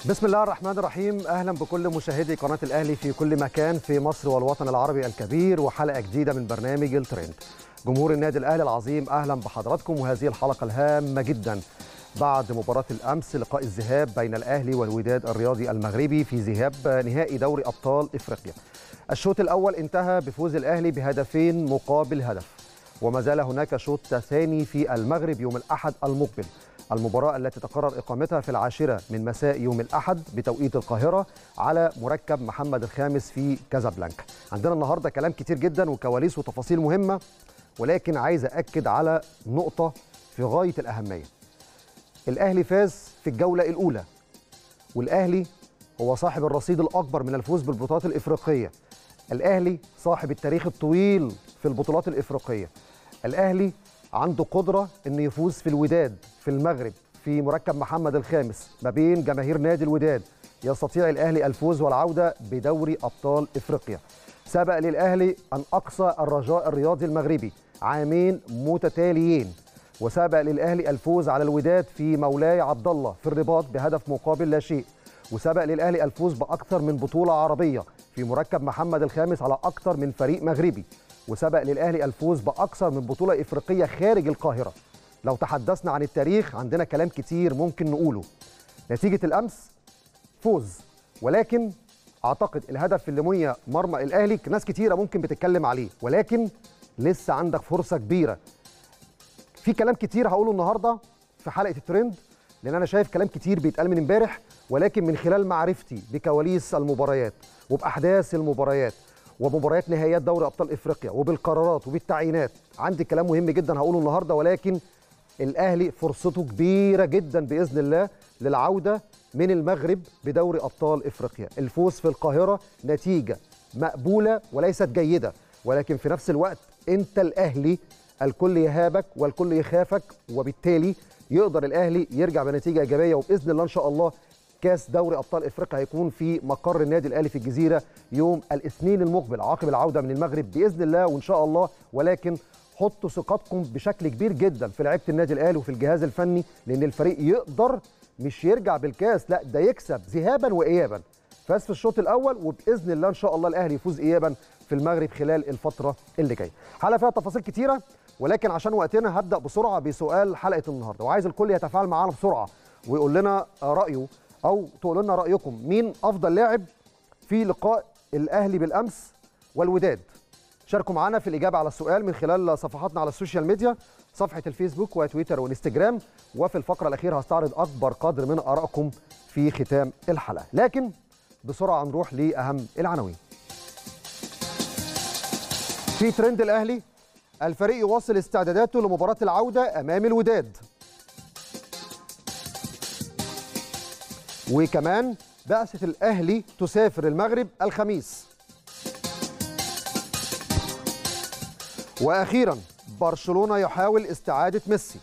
بسم الله الرحمن الرحيم اهلا بكل مشاهدي قناه الاهلي في كل مكان في مصر والوطن العربي الكبير وحلقه جديده من برنامج الترند جمهور النادي الاهلي العظيم اهلا بحضراتكم وهذه الحلقه الهامه جدا بعد مباراه الامس لقاء الذهاب بين الاهلي والوداد الرياضي المغربي في ذهاب نهائي دوري ابطال افريقيا الشوط الاول انتهى بفوز الاهلي بهدفين مقابل هدف وما زال هناك شوط ثاني في المغرب يوم الاحد المقبل المباراة التي تقرر إقامتها في العاشرة من مساء يوم الأحد بتوقيت القاهرة على مركب محمد الخامس في كازابلانكا عندنا النهاردة كلام كتير جدا وكواليس وتفاصيل مهمة ولكن عايز أكد على نقطة في غاية الأهمية الأهلي فاز في الجولة الأولى والأهلي هو صاحب الرصيد الأكبر من الفوز بالبطولات الإفريقية الأهلي صاحب التاريخ الطويل في البطولات الإفريقية الأهلي عنده قدرة أن يفوز في الوداد في المغرب في مركب محمد الخامس ما بين جماهير نادي الوداد يستطيع الأهلي الفوز والعودة بدوري أبطال إفريقيا سبق للأهلي أن أقصى الرجاء الرياضي المغربي عامين متتاليين وسبق للأهلي الفوز على الوداد في مولاي عبد الله في الرباط بهدف مقابل لا شيء وسبق للأهلي الفوز بأكثر من بطولة عربية في مركب محمد الخامس على أكثر من فريق مغربي وسبق للأهلي الفوز بأكثر من بطولة إفريقية خارج القاهرة لو تحدثنا عن التاريخ عندنا كلام كتير ممكن نقوله نتيجة الأمس فوز ولكن أعتقد الهدف اللي منيا مرمى الأهلي ناس كتيرة ممكن بتتكلم عليه ولكن لسه عندك فرصة كبيرة في كلام كتير هقوله النهاردة في حلقة الترند لأن أنا شايف كلام كتير بيتقال من امبارح ولكن من خلال معرفتي بكواليس المباريات وبأحداث المباريات ومباريات نهائيات دوري ابطال افريقيا وبالقرارات وبالتعيينات عندي كلام مهم جدا هقوله النهارده ولكن الاهلي فرصته كبيره جدا باذن الله للعوده من المغرب بدوري ابطال افريقيا الفوز في القاهره نتيجه مقبوله وليست جيده ولكن في نفس الوقت انت الاهلي الكل يهابك والكل يخافك وبالتالي يقدر الاهلي يرجع بنتيجه ايجابيه وباذن الله ان شاء الله كاس دوري ابطال افريقيا هيكون في مقر النادي الاهلي في الجزيره يوم الاثنين المقبل عقب العوده من المغرب باذن الله وان شاء الله ولكن حطوا ثقتكم بشكل كبير جدا في لعيبه النادي الاهلي وفي الجهاز الفني لان الفريق يقدر مش يرجع بالكاس لا ده يكسب ذهابا وايابا فاز في الشوط الاول وباذن الله ان شاء الله الاهلي يفوز ايابا في المغرب خلال الفتره اللي جايه حلقه فيها تفاصيل كتيره ولكن عشان وقتنا هبدا بسرعه بسؤال حلقه النهارده وعايز الكل يتفاعل معانا بسرعه ويقول لنا رايه او تقولوا لنا رايكم مين افضل لاعب في لقاء الاهلي بالامس والوداد شاركوا معنا في الاجابه على السؤال من خلال صفحاتنا على السوشيال ميديا صفحه الفيسبوك وتويتر وانستجرام وفي الفقره الاخيره هستعرض اكبر قدر من ارائكم في ختام الحلقه لكن بسرعه نروح لاهم العناوين في ترند الاهلي الفريق يواصل استعداداته لمباراه العوده امام الوداد وكمان بعثة الأهلي تسافر المغرب الخميس وأخيرا برشلونة يحاول استعادة ميسي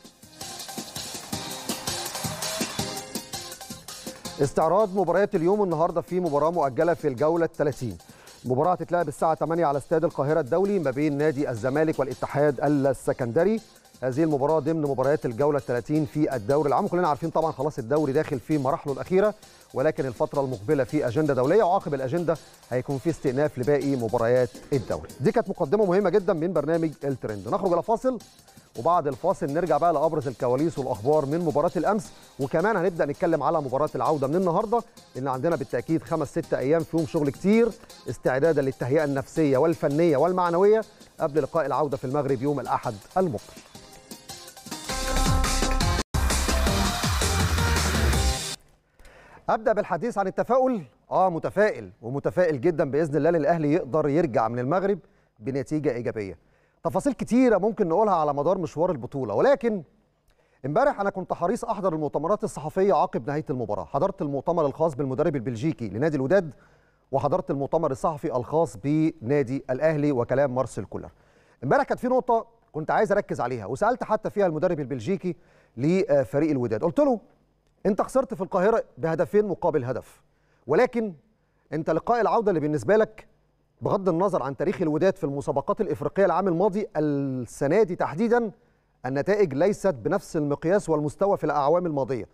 استعراض مباريات اليوم النهاردة في مباراة مؤجلة في الجولة الثلاثين مباراة هتتلعب الساعة 8 على استاد القاهرة الدولي ما بين نادي الزمالك والاتحاد السكندري هذه المباراة ضمن مباريات الجولة 30 في الدوري العام كلنا عارفين طبعا خلاص الدوري داخل في مراحله الأخيرة ولكن الفترة المقبلة في أجندة دولية وعقب الأجندة هيكون في استئناف لباقي مباريات الدوري دي كانت مقدمة مهمة جدا من برنامج الترند نخرج إلى فاصل وبعد الفاصل نرجع بقى لأبرز الكواليس والأخبار من مباراة الأمس وكمان هنبدأ نتكلم على مباراة العودة من النهاردة لأن عندنا بالتأكيد خمس ست أيام فيهم شغل كتير استعدادا للتهيئة النفسية والفنية والمعنوية قبل لقاء العودة في المغرب يوم الأحد المقبل ابدا بالحديث عن التفاؤل اه متفائل ومتفائل جدا باذن الله ان الاهلي يقدر يرجع من المغرب بنتيجه ايجابيه تفاصيل كتيره ممكن نقولها على مدار مشوار البطوله ولكن امبارح انا كنت حريص احضر المؤتمرات الصحفيه عقب نهايه المباراه حضرت المؤتمر الخاص بالمدرب البلجيكي لنادي الوداد وحضرت المؤتمر الصحفي الخاص بنادي الاهلي وكلام مارسيل كولر امبارح كانت في نقطه كنت عايز اركز عليها وسالت حتى فيها المدرب البلجيكي لفريق الوداد قلت له انت خسرت في القاهره بهدفين مقابل هدف ولكن انت لقاء العوده اللي بالنسبه لك بغض النظر عن تاريخ الوداد في المسابقات الافريقيه العام الماضي السنه دي تحديدا النتائج ليست بنفس المقياس والمستوى في الاعوام الماضيه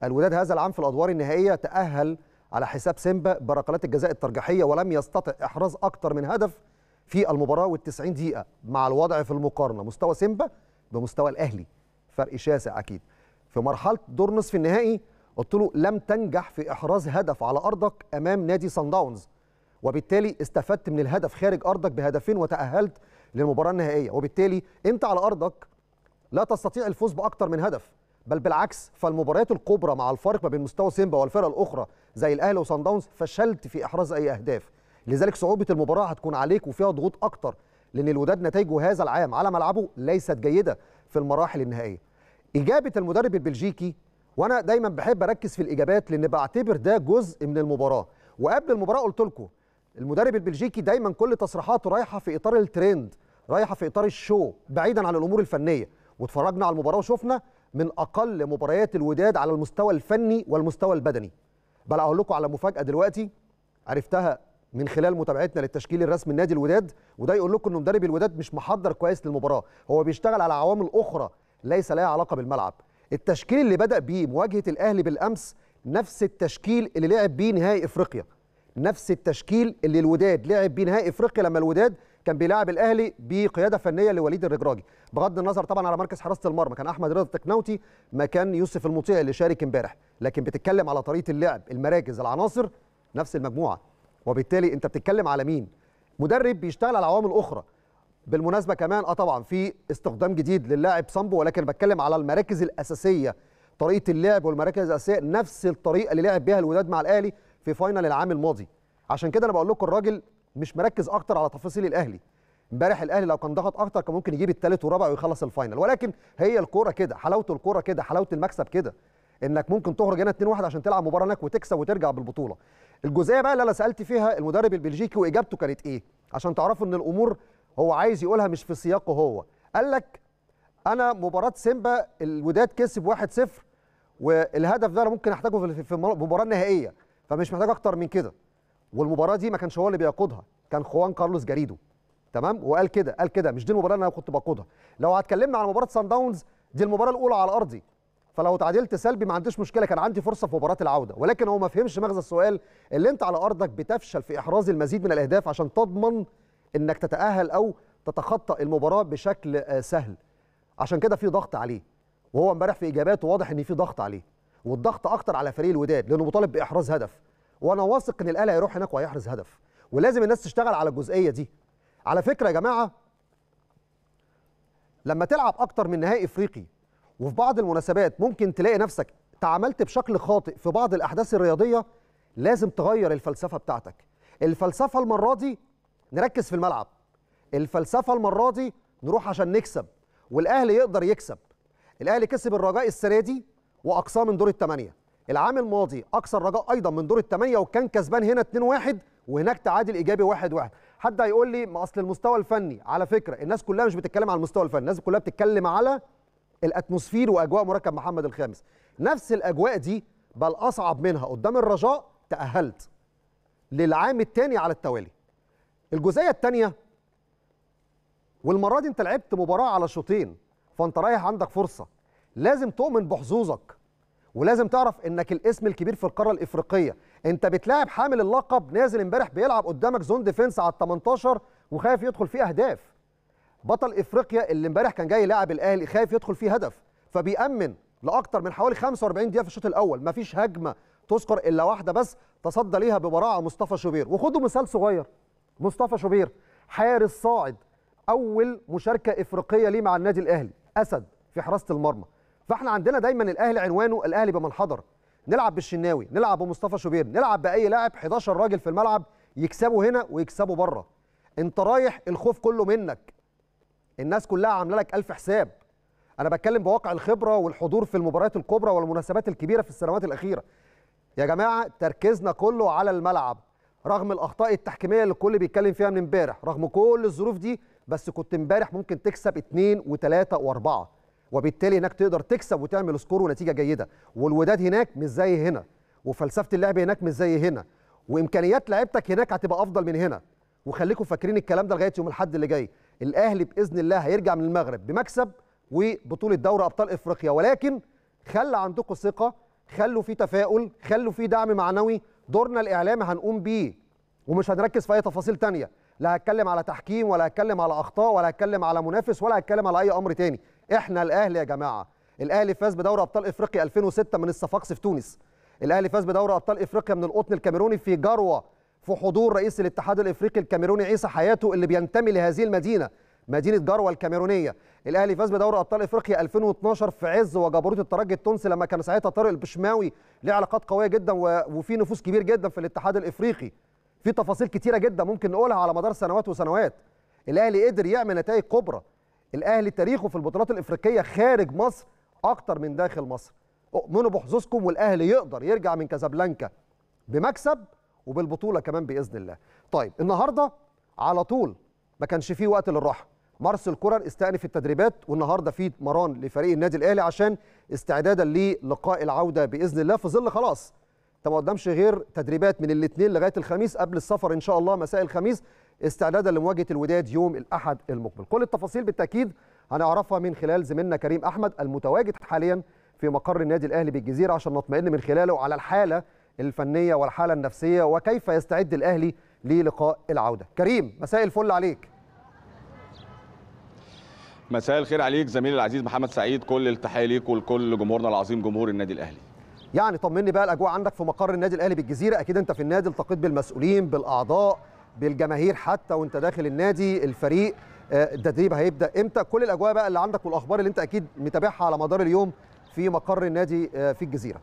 الوداد هذا العام في الادوار النهائيه تاهل على حساب سيمبا بركلات الجزاء الترجيحيه ولم يستطع احراز اكثر من هدف في المباراه وال90 دقيقه مع الوضع في المقارنه مستوى سيمبا بمستوى الاهلي فرق شاسع اكيد في مرحله دور نصف النهائي قلت له لم تنجح في احراز هدف على ارضك امام نادي سان داونز وبالتالي استفدت من الهدف خارج ارضك بهدفين وتاهلت للمباراه النهائيه وبالتالي انت على ارضك لا تستطيع الفوز باكثر من هدف بل بالعكس فالمباريات الكبرى مع الفارق ما بين مستوى سيمبا والفرق الاخرى زي الاهلي وصن داونز فشلت في احراز اي اهداف لذلك صعوبه المباراه هتكون عليك وفيها ضغوط اكتر لان الوداد نتائجه هذا العام على ملعبه ليست جيده في المراحل النهائيه اجابه المدرب البلجيكي وانا دايما بحب اركز في الاجابات لان بعتبر ده جزء من المباراه وقبل المباراه قلت لكم المدرب البلجيكي دايما كل تصريحاته رايحه في اطار الترند رايحه في اطار الشو بعيدا عن الامور الفنيه واتفرجنا على المباراه وشفنا من اقل مباريات الوداد على المستوى الفني والمستوى البدني بل اقول لكم على مفاجاه دلوقتي عرفتها من خلال متابعتنا للتشكيل الرسمي لنادي الوداد وده يقول لكم ان مدرب الوداد مش محضر كويس للمباراه هو بيشتغل على عوامل اخرى ليس لها علاقه بالملعب التشكيل اللي بدا بيه مواجهه الاهلي بالامس نفس التشكيل اللي لعب بيه نهائي افريقيا نفس التشكيل اللي الوداد لعب بيه نهائي افريقيا لما الوداد كان بيلاعب الاهلي بقياده فنيه لوليد الرجراجي بغض النظر طبعا على مركز حراسه المرمى كان احمد رضا التكناوتي مكان يوسف المطيع اللي شارك امبارح لكن بتتكلم على طريقه اللعب المراكز العناصر نفس المجموعه وبالتالي انت بتتكلم على مين مدرب بيشتغل على عوامل اخرى بالمناسبه كمان اه طبعا في استخدام جديد للاعب سامبو ولكن بتكلم على المراكز الاساسيه طريقه اللعب والمراكز الاساسيه نفس الطريقه اللي لعب بيها الوداد مع الاهلي في فاينل العام الماضي عشان كده انا بقول لكم الراجل مش مركز اكتر على تفاصيل الاهلي امبارح الاهلي لو كان ضغط اكتر كان ممكن يجيب الثالث والرابع ويخلص الفاينل ولكن هي الكوره كده حلاوه الكوره كده حلاوه المكسب كده انك ممكن تخرج هنا 2-1 عشان تلعب مباراه هناك وتكسب وترجع بالبطوله الجزئيه بقى اللي انا سالت فيها المدرب البلجيكي واجابته كانت ايه عشان تعرفوا ان الامور هو عايز يقولها مش في سياقه هو قال لك انا مباراه سيمبا الوداد كسب 1-0 والهدف ده انا ممكن احتاجه في المباراه النهائيه فمش محتاج اكتر من كده والمباراه دي ما كانش هو اللي بيقودها كان خوان كارلوس جاريدو تمام وقال كده قال كده مش دي المباراه اللي انا كنت بقودها لو هتكلمنا عن مباراه سان داونز دي المباراه الاولى على ارضي فلو تعادلت سلبي ما عنديش مشكله كان عندي فرصه في مباراه العوده ولكن هو ما فهمش مغزى السؤال اللي انت على ارضك بتفشل في احراز المزيد من الاهداف عشان تضمن انك تتاهل او تتخطى المباراه بشكل سهل عشان كده في ضغط عليه وهو امبارح في اجاباته واضح ان في ضغط عليه والضغط اكتر على فريق الوداد لانه مطالب باحراز هدف وانا واثق ان الاهلي هيروح هناك وهيحرز هدف ولازم الناس تشتغل على الجزئيه دي على فكره يا جماعه لما تلعب اكتر من نهائي افريقي وفي بعض المناسبات ممكن تلاقي نفسك تعاملت بشكل خاطئ في بعض الاحداث الرياضيه لازم تغير الفلسفه بتاعتك الفلسفه المره دي نركز في الملعب الفلسفه المره دي نروح عشان نكسب والاهلي يقدر يكسب الاهلي كسب الرجاء السنه دي واقصاه من دور الثمانيه العام الماضي اقصى الرجاء ايضا من دور الثمانيه وكان كسبان هنا 2-1 وهناك تعادل ايجابي 1-1 واحد واحد. حد هيقول لي ما اصل المستوى الفني على فكره الناس كلها مش بتتكلم على المستوى الفني الناس كلها بتتكلم على الاتموسفير واجواء مركب محمد الخامس نفس الاجواء دي بل اصعب منها قدام الرجاء تاهلت للعام الثاني على التوالي الجزئيه الثانيه والمره دي انت لعبت مباراه على شوطين فانت رايح عندك فرصه لازم تؤمن بحظوظك ولازم تعرف انك الاسم الكبير في القاره الافريقيه انت بتلاعب حامل اللقب نازل امبارح بيلعب قدامك زون ديفنس على ال 18 وخايف يدخل فيه اهداف بطل افريقيا اللي امبارح كان جاي يلاعب الاهلي خايف يدخل فيه هدف فبيامن لاكثر من حوالي 45 دقيقه في الشوط الاول مفيش هجمه تذكر الا واحده بس تصدى ليها ببراعه مصطفى شوبير وخدوا مثال صغير مصطفى شوبير حارس صاعد اول مشاركه افريقيه ليه مع النادي الاهلي اسد في حراسه المرمى فاحنا عندنا دايما الاهلي عنوانه الاهلي بمن حضر نلعب بالشناوي نلعب بمصطفى شوبير نلعب باي لاعب 11 راجل في الملعب يكسبوا هنا ويكسبوا بره انت رايح الخوف كله منك الناس كلها عامله لك الف حساب انا بتكلم بواقع الخبره والحضور في المباريات الكبرى والمناسبات الكبيره في السنوات الاخيره يا جماعه تركيزنا كله على الملعب رغم الاخطاء التحكيميه اللي الكل بيتكلم فيها من امبارح رغم كل الظروف دي بس كنت امبارح ممكن تكسب اثنين وثلاثه واربعه وبالتالي هناك تقدر تكسب وتعمل سكور ونتيجه جيده والوداد هناك مش زي هنا وفلسفه اللعب هناك مش زي هنا وامكانيات لعيبتك هناك هتبقى افضل من هنا وخليكم فاكرين الكلام ده لغايه يوم الاحد اللي جاي الاهلي باذن الله هيرجع من المغرب بمكسب وبطوله دوري ابطال افريقيا ولكن خلى عندكم ثقه خلوا في تفاؤل خلوا في دعم معنوي دورنا الاعلامي هنقوم بيه ومش هنركز في اي تفاصيل تانية لا هتكلم على تحكيم ولا هتكلم على اخطاء ولا هتكلم على منافس ولا هتكلم على اي امر تاني احنا الاهلي يا جماعه الاهلي فاز بدوري ابطال افريقيا 2006 من الصفاقس في تونس الاهلي فاز بدوري ابطال افريقيا من القطن الكاميروني في جروه في حضور رئيس الاتحاد الافريقي الكاميروني عيسى حياته اللي بينتمي لهذه المدينه مدينه جروه الكاميرونيه الاهلي فاز بدوري ابطال افريقيا 2012 في عز وجبروت الترجي التونسي لما كان ساعتها طارق البشماوي ليه علاقات قويه جدا وفي نفوذ كبير جدا في الاتحاد الافريقي في تفاصيل كتيره جدا ممكن نقولها على مدار سنوات وسنوات الاهلي قدر يعمل نتائج كبرى الاهلي تاريخه في البطولات الافريقيه خارج مصر اكتر من داخل مصر اؤمنوا بحظوظكم والاهلي يقدر يرجع من كازابلانكا بمكسب وبالبطوله كمان باذن الله طيب النهارده على طول ما كانش فيه وقت للراحه مارسيل كولر استأنف التدريبات والنهارده في مران لفريق النادي الاهلي عشان استعدادا للقاء العوده باذن الله في ظل خلاص انت ما قدامش غير تدريبات من الاثنين لغايه الخميس قبل السفر ان شاء الله مساء الخميس استعدادا لمواجهه الوداد يوم الاحد المقبل كل التفاصيل بالتاكيد هنعرفها من خلال زميلنا كريم احمد المتواجد حاليا في مقر النادي الاهلي بالجزيره عشان نطمئن من خلاله على الحاله الفنيه والحاله النفسيه وكيف يستعد الاهلي للقاء العوده كريم مساء الفل عليك مساء الخير عليك زميلي العزيز محمد سعيد كل التحيه ليك ولكل جمهورنا العظيم جمهور النادي الاهلي يعني طمني بقى الاجواء عندك في مقر النادي الاهلي بالجزيره اكيد انت في النادي التقيت بالمسؤولين بالاعضاء بالجماهير حتى وانت داخل النادي الفريق التدريب هيبدا امتى كل الاجواء بقى اللي عندك والاخبار اللي انت اكيد متابعها على مدار اليوم في مقر النادي في الجزيره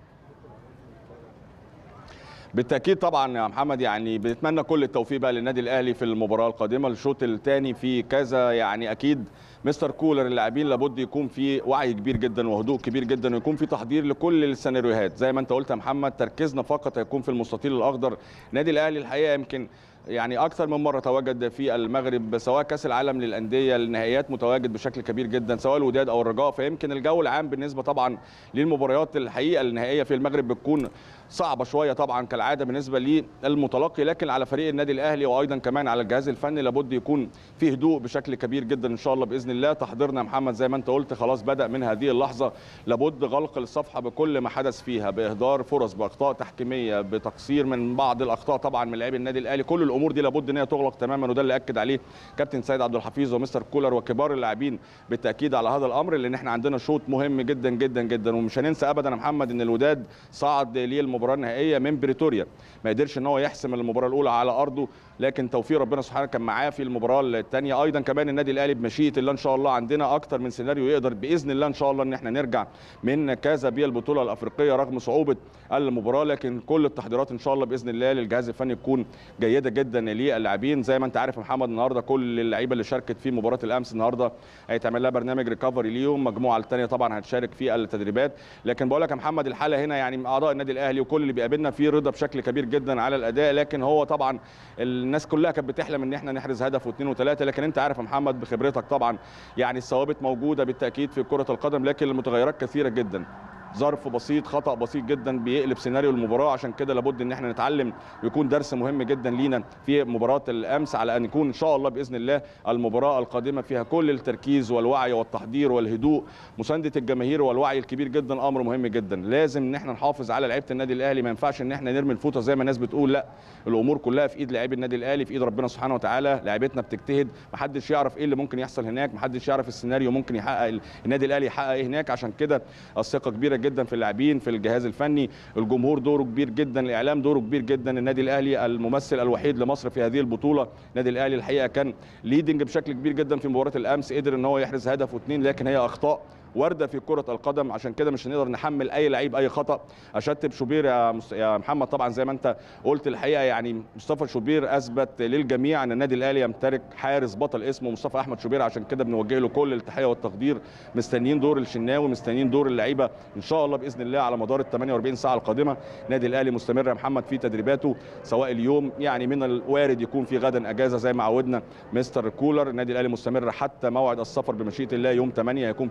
بالتاكيد طبعا يا محمد يعني بنتمنى كل التوفيق بقى للنادي الاهلي في المباراه القادمه الشوط الثاني في كذا يعني اكيد مستر كولر اللاعبين لابد يكون في وعي كبير جدا وهدوء كبير جدا ويكون في تحضير لكل السيناريوهات زي ما انت قلت يا محمد تركيزنا فقط هيكون في المستطيل الاخضر النادي الاهلي الحقيقه يمكن يعني اكثر من مره تواجد في المغرب سواء كاس العالم للانديه النهائيات متواجد بشكل كبير جدا سواء الوداد او الرجاء فيمكن الجو العام بالنسبه طبعا للمباريات الحقيقه النهائيه في المغرب بتكون صعبه شويه طبعا كالعاده بالنسبه للمتلقي لكن على فريق النادي الاهلي وايضا كمان على الجهاز الفني لابد يكون في هدوء بشكل كبير جدا ان شاء الله باذن الله تحضيرنا محمد زي ما انت قلت خلاص بدا من هذه اللحظه لابد غلق الصفحه بكل ما حدث فيها باهدار فرص باخطاء تحكيميه بتقصير من بعض الاخطاء طبعا من لاعبي النادي الاهلي كل الامور دي لابد ان هي تغلق تماما وده اللي اكد عليه كابتن سيد عبد الحفيظ ومستر كولر وكبار اللاعبين بالتاكيد على هذا الامر لان احنا عندنا شوط مهم جدا جدا جدا ومش هننسى ابدا يا محمد ان الوداد صعد للمباراه النهائيه من بريتوريا ما قدرش ان هو يحسم المباراه الاولى على ارضه لكن توفيق ربنا سبحانه كان معاه في المباراه الثانيه ايضا كمان النادي الاهلي بمشيئه الله ان شاء الله عندنا اكتر من سيناريو يقدر باذن الله ان شاء الله ان احنا نرجع من كذا بيه البطوله الافريقيه رغم صعوبه المباراه لكن كل التحضيرات ان شاء الله باذن الله للجهاز الفني تكون جيده جدا للاعبين زي ما انت عارف يا محمد النهارده كل اللعيبه اللي شاركت في مباراه الامس النهارده هيتعمل لها برنامج ريكفري ليهم مجموعه الثانيه طبعا هتشارك في التدريبات لكن بقول لك يا محمد الحاله هنا يعني اعضاء النادي الاهلي وكل اللي بيقابلنا في رضا بشكل كبير جدا على الاداء لكن هو طبعا الناس كلها كانت بتحلم ان احنا نحرز هدف واثنين وثلاثه لكن انت عارف يا محمد بخبرتك طبعا يعني الثوابت موجوده بالتاكيد في كره القدم لكن المتغيرات كثيره جدا ظرف بسيط خطا بسيط جدا بيقلب سيناريو المباراه عشان كده لابد ان احنا نتعلم ويكون درس مهم جدا لينا في مباراه الامس على ان يكون ان شاء الله باذن الله المباراه القادمه فيها كل التركيز والوعي والتحضير والهدوء مسانده الجماهير والوعي الكبير جدا امر مهم جدا لازم ان احنا نحافظ على لعيبه النادي الاهلي ما ينفعش ان احنا نرمي الفوطه زي ما الناس بتقول لا الامور كلها في ايد لاعبي النادي الاهلي في ايد ربنا سبحانه وتعالى لعيبتنا بتجتهد محدش يعرف ايه اللي ممكن يحصل هناك محدش يعرف السيناريو ممكن يحقق النادي الاهلي يحقق ايه هناك عشان كده الثقه كبيره جدا في اللاعبين في الجهاز الفني الجمهور دوره كبير جدا الاعلام دوره كبير جدا النادي الاهلي الممثل الوحيد لمصر في هذه البطوله النادي الاهلي الحقيقه كان ليدنج بشكل كبير جدا في مباراه الامس قدر ان هو يحرز هدف واثنين لكن هي اخطاء وارده في كره القدم عشان كده مش هنقدر نحمل اي لعيب اي خطا اشتب شوبير يا, مس... يا محمد طبعا زي ما انت قلت الحقيقه يعني مصطفى شوبير اثبت للجميع ان النادي الاهلي يمتلك حارس بطل اسمه مصطفى احمد شوبير عشان كده بنوجه له كل التحيه والتقدير مستنيين دور الشناوي مستنيين دور اللعيبه ان شاء الله باذن الله على مدار ال 48 ساعه القادمه النادي الاهلي مستمر يا محمد في تدريباته سواء اليوم يعني من الوارد يكون في غدا اجازه زي ما عودنا مستر كولر النادي الاهلي مستمر حتى موعد السفر بمشيئه الله يوم 8 هيكون في تدريب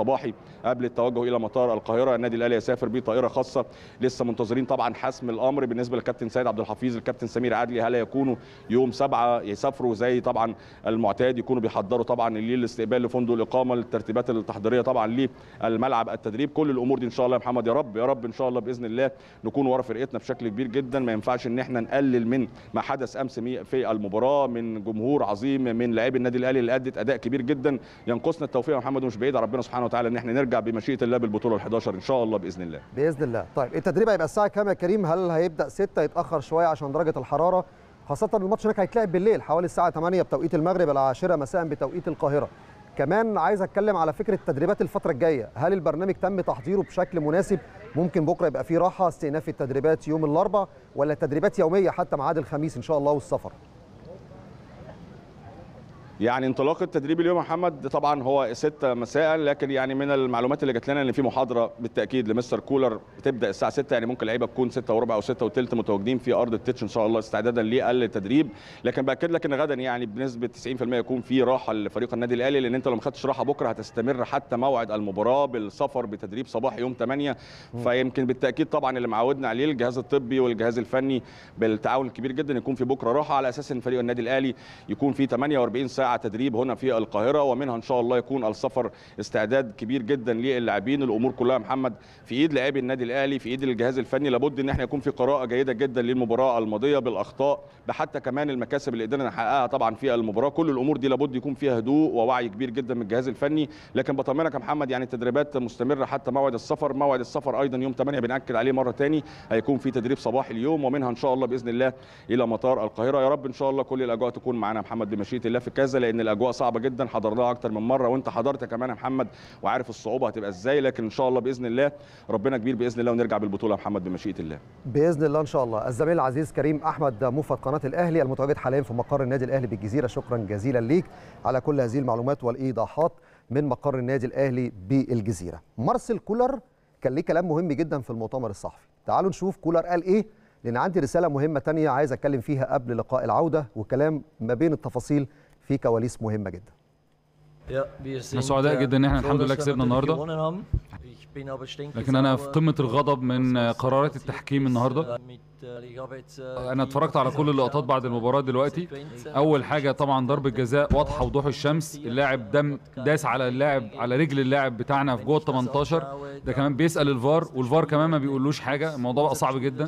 صباحي قبل التوجه الى مطار القاهره النادي الاهلي يسافر بطائره خاصه لسه منتظرين طبعا حسم الامر بالنسبه للكابتن سيد عبد الحفيظ الكابتن سمير عدلي هل يكونوا يوم سبعة يسافروا زي طبعا المعتاد يكونوا بيحضروا طبعا الليل الاستقبال لفندق الاقامه الترتيبات التحضيريه طبعا للملعب التدريب كل الامور دي ان شاء الله يا محمد يا رب يا رب ان شاء الله باذن الله نكون ورا فرقتنا بشكل كبير جدا ما ينفعش ان احنا نقلل من ما حدث امس في المباراه من جمهور عظيم من لاعبي النادي الاهلي اللي ادت اداء كبير جدا ينقصنا التوفيق يا محمد ومش بعيد على ربنا سبحانه وتعالى ان احنا نرجع بمشيئه الله بالبطوله ال11 ان شاء الله باذن الله باذن الله طيب التدريب هيبقى الساعه كام يا كريم هل هيبدا 6 يتاخر شويه عشان درجه الحراره خاصه الماتش هناك هيتلعب بالليل حوالي الساعه 8 بتوقيت المغرب العاشره مساء بتوقيت القاهره كمان عايز اتكلم على فكره التدريبات الفتره الجايه هل البرنامج تم تحضيره بشكل مناسب ممكن بكره يبقى فيه راحه استئناف التدريبات يوم الاربعاء ولا تدريبات يوميه حتى ميعاد الخميس ان شاء الله والسفر يعني انطلاق التدريب اليوم يا محمد طبعا هو 6 مساء لكن يعني من المعلومات اللي جات لنا ان في محاضره بالتاكيد لمستر كولر بتبدا الساعه 6 يعني ممكن لعيبه تكون 6 وربع او 6 وثلث متواجدين في ارض التتش ان شاء الله استعدادا للتدريب لكن باكد لك ان غدا يعني بنسبه 90% يكون في راحه لفريق النادي الاهلي لان انت لو ما خدتش راحه بكره هتستمر حتى موعد المباراه بالسفر بتدريب صباح يوم 8 فيمكن بالتاكيد طبعا اللي معودنا عليه الجهاز الطبي والجهاز الفني بالتعاون الكبير جدا يكون في بكره راحه على اساس ان فريق النادي الاهلي يكون في 48 ساعه تدريب هنا في القاهره ومنها ان شاء الله يكون السفر استعداد كبير جدا للاعبين الامور كلها محمد في ايد لاعبي النادي الاهلي في ايد الجهاز الفني لابد ان احنا يكون في قراءه جيده جدا للمباراه الماضيه بالاخطاء بحتى كمان المكاسب اللي قدرنا نحققها طبعا في المباراه كل الامور دي لابد يكون فيها هدوء ووعي كبير جدا من الجهاز الفني لكن بطمنك يا محمد يعني التدريبات مستمره حتى موعد السفر موعد السفر ايضا يوم 8 بناكد عليه مره ثاني هيكون في تدريب صباحي اليوم ومنها ان شاء الله باذن الله الى مطار القاهره يا رب ان شاء الله كل الاجواء تكون معانا يا محمد بمشيئه الله في كذا لان الاجواء صعبه جدا حضرناها اكتر من مره وانت حضرت كمان يا محمد وعارف الصعوبه هتبقى ازاي لكن ان شاء الله باذن الله ربنا كبير باذن الله ونرجع بالبطوله يا محمد بمشيئه الله باذن الله ان شاء الله الزميل العزيز كريم احمد موفد قناه الاهلي المتواجد حاليا في مقر النادي الاهلي بالجزيره شكرا جزيلا ليك على كل هذه المعلومات والايضاحات من مقر النادي الاهلي بالجزيره مارسيل كولر كان ليه كلام مهم جدا في المؤتمر الصحفي تعالوا نشوف كولر قال ايه لان عندي رساله مهمه تانية عايز اتكلم فيها قبل لقاء العوده وكلام ما بين التفاصيل في كواليس مهمه جدا احنا سعداء جدا ان احنا الحمد لله كسبنا النهارده لكن انا في قمه الغضب من قرارات التحكيم النهارده انا اتفرجت على كل اللقطات بعد المباراه دلوقتي اول حاجه طبعا ضربه جزاء واضحه وضوح الشمس اللاعب دم داس على اللاعب على رجل اللاعب بتاعنا في جوه ال 18 ده كمان بيسال الفار والفار كمان ما بيقولوش حاجه الموضوع بقى صعب جدا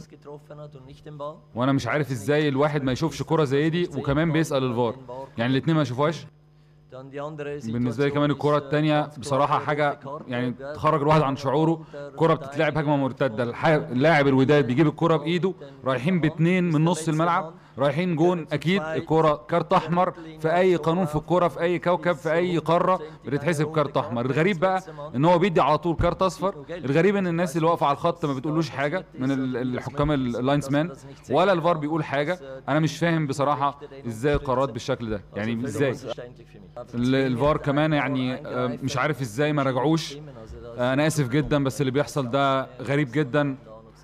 وانا مش عارف ازاي الواحد ما يشوفش كره زي دي وكمان بيسال الفار يعني الاثنين ما يشوفوهاش بالنسبه لي كمان الكره الثانيه بصراحه حاجه يعني تخرج الواحد عن شعوره كره بتتلعب هجمه مرتده اللاعب الوداد بيجيب الكره بايده رايحين باثنين من نص الملعب رايحين جون اكيد الكره كارت احمر في اي قانون في الكوره في اي كوكب في اي قاره بتتحسب كارت احمر الغريب بقى ان هو بيدي على طول كارت اصفر الغريب ان الناس اللي واقفه على الخط ما بتقولوش حاجه من الحكام اللاينز مان ولا الفار بيقول حاجه انا مش فاهم بصراحه ازاي القرارات بالشكل ده يعني ازاي الفار كمان يعني مش عارف ازاي ما رجعوش انا اسف جدا بس اللي بيحصل ده غريب جدا